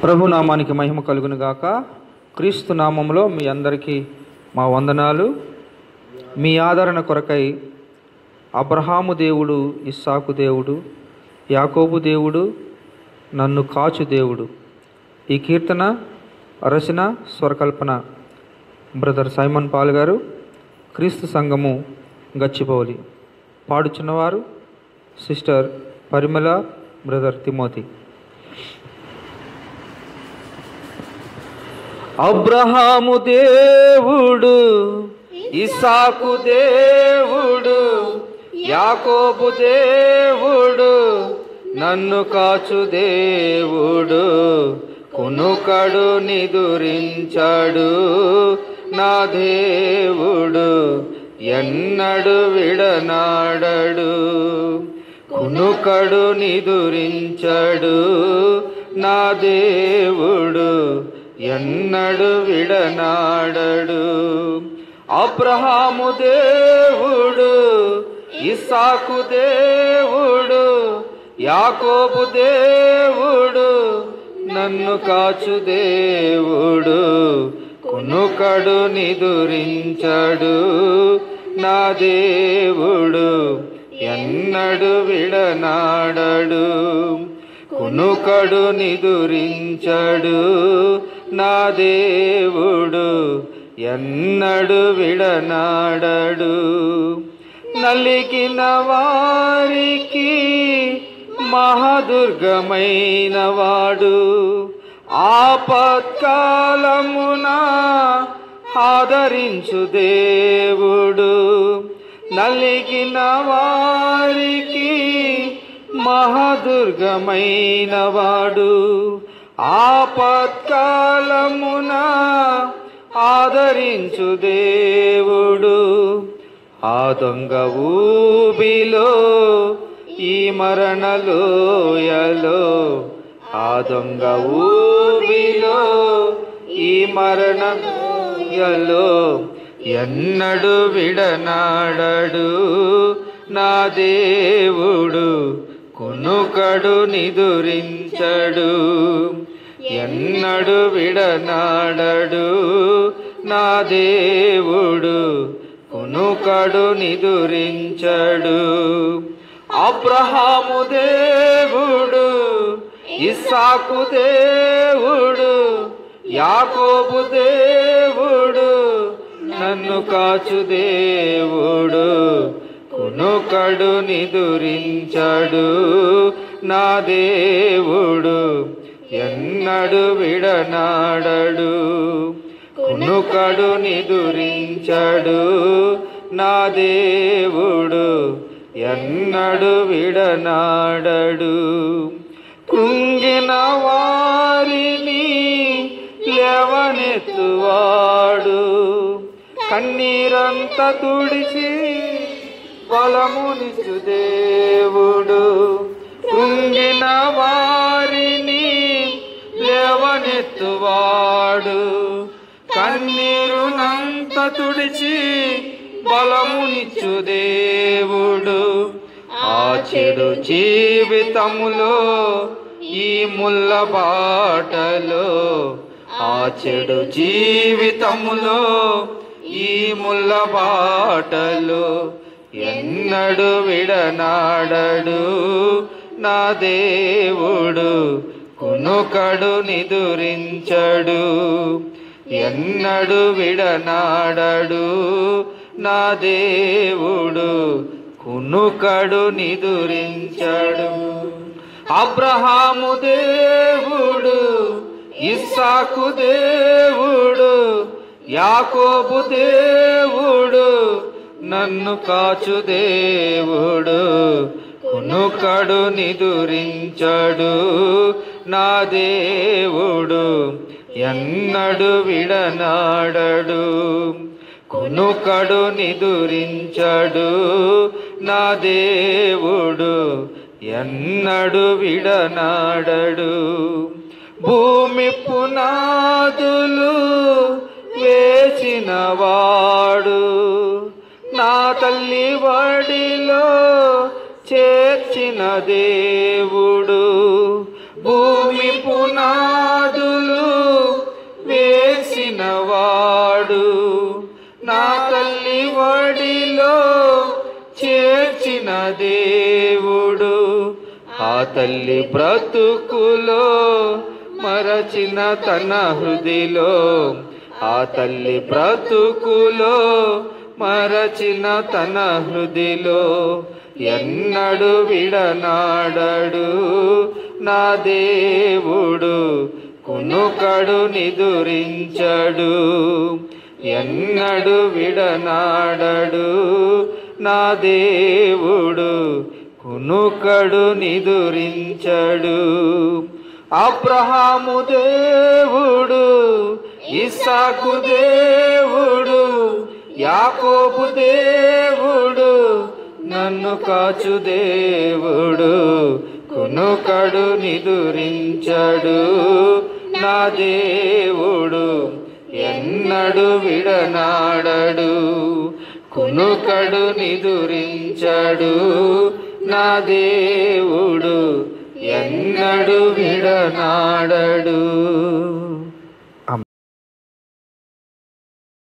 ప్రభు నామానికి మహిమ కలుగును గాక క్రీస్తు నామంలో మీ అందరికీ మా వందనాలు మీ ఆదరణ కొరకై అబ్రహాము దేవుడు ఇస్సాకు దేవుడు యాకోబు దేవుడు నన్ను కాచు దేవుడు ఈ కీర్తన రచన స్వరకల్పన బ్రదర్ సైమన్ పాల్ గారు క్రీస్తు సంఘము గచ్చిబౌలి పాడుచున్నవారు సిస్టర్ పరిమళ బ్రదర్ తిమోతి అబ్రహాము దేవుడు ఇసాకు దేవుడు యాకోబు దేవుడు నన్ను కాచు దేవుడు కునుకడు నిదురించాడు నా దేవుడు ఎన్నడు విడనాడడు కునుకడు నిదురించడు నా దేవుడు ఎన్నడు విడనాడడు అబ్రహాము దేవుడు ఇసాకు దేవుడు యాకోబు దేవుడు నన్ను కాచు దేవుడు కునుకడు నిదురించడు నా దేవుడు ఎన్నడు విడనాడడు కునుకడు నిదురించడు నా దేవుడు ఎన్నడు విడనాడడు నలిగిన వారికి మహాదుర్గమైన వాడు ఆపత్కాలమున ఆదరించు దేవుడు నలిగిన వారికి మహాదుర్గమైన వాడు ఆపత్కాలమున ఆదరించు దేవుడు ఆ దొంగ ఊబిలో ఈ మరణలోయలో ఆ దొంగ ఊబిలో ఈ మరణలో ఎన్నడు విడనాడడు నా దేవుడు కునుకడు నిదురించడు ఎన్నడు విడనాడడు నా దేవుడు కునుకడు నిదురించడు అబ్రహాము దేవుడు ఇస్సాకు దేవుడు యాకోబు దేవుడు నన్ను కాచు దేవుడు కునుకడు నిదురించడు నా దేవుడు ఎన్నడు విడనాడడు కునుకడు నిదురించడు నా దేవుడు ఎన్నడు విడనాడడు కృంగిన వారిని లేవనెత్తువాడు కన్నీరంత తుడిచి బలమునిచు దేవుడు కృంగిన వారిని లేవనెత్తువాడు కన్నీరునంత తుడిచి బలమునిచ్చు దేవుడు ఆ చెడు జీవితములో ఈ ముల్ల బాటలో ఆ చెడు జీవితములో ఈ ముల్ల బాటలో ఎన్నడు విడనాడడు నా దేవుడు కునుకడు నిదురించడు ఎన్నడు విడనాడడు నా దేవుడు కునుకడు నిదురించడు అబ్రహాము దేవుడు ఇస్సాకు దేవుడు యాకోబు దేవుడు నన్ను కాచు దేవుడు కునుకడు నిదురించడు నా దేవుడు ఎన్నడు విడనాడడు కునుకడు నిదురించడు నా దేవుడు ఎన్నడు విడనాడడు భూమి పునాదులు వేసిన వాడు నా తల్లి వడిలో చేర్చిన దేవుడు భూమి పునాదు ఆ తల్లి బ్రతుకులో మరచిన తన హృదిలో ఆ తల్లి బ్రతుకులో మరచిన తన హృదిలో ఎన్నడు విడనాడడు నా దేవుడు కునుకడు నిదురించడు ఎన్నడు విడనాడడు నా దేవుడు కునుకడు నిదురించడు అబ్రహాము దేవుడు ఇసాకు దేవుడు యాకోబు దేవుడు నన్ను కాచు దేవుడు కునుకడు నిదురించడు నా దేవుడు ఎన్నడు విడనాడడు కునుకడు నిదురించడు నా దేవుడు ఎన్నడు విడనాడడు